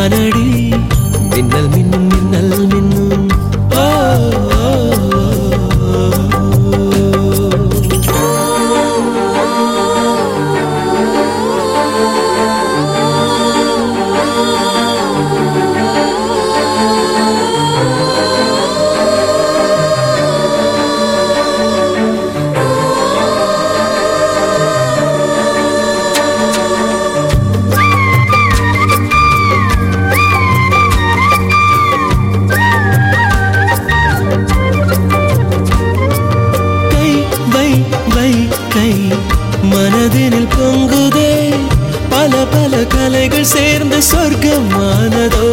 தானடி மின்னல் மின்னும் மின்னல் மின்னும் ஓ, ஓ, ஓ. கை வை வை கை மனதினில் பொங்குதே பல பல கலைகள் சேர்ந்த சொர்க்கமானதோ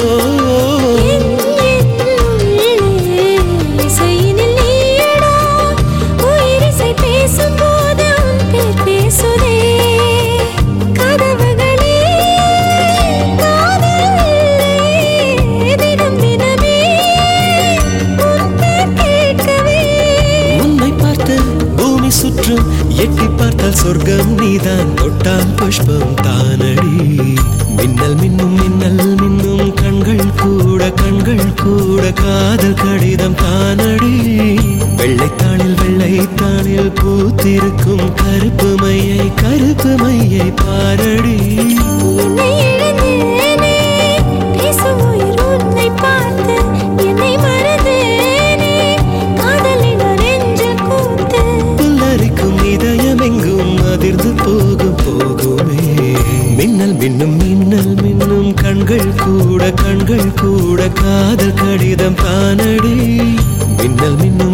இசையினில் நீயடா உயிரிசை பேசும்போது உன் பேர் பேசுதே கதவுகளே காதலே தினம் தினமே உன் பேர் கேட்கவே உன்னை பார்த்து பூமி சுற்றும் எட்டி பார்த்தால் சொர்க்கம் நீதான் தொட்டால் புஷ்பம் தானடி மின்னல் மின்னும் மின்னல் மின்னும் கண்கள் கூட கண்கள் கூட காதல் கடிதம் தானடி வெள்ளைத்தாளில் வெள்ளைத்தாளில் பூத்திருக்கும் கருப்பு மையை கருப்பு மையை பாரடி என்னை இழந்தேனே பேசும் உயிர் உன்னை பார்த்து என்னை மறந்தேனே காதலின நெஞ்சில் கூத்து புல்லரிக்கும் இதயம் எங்கும் அதிர்ந்து போகும் போகுமே மின்னல் மின்னும் மின்னல் மின்னும் கண்கள் கூட கண்கள் கூட காதல் கடிதம் தானடி மின்னல் மின்னும்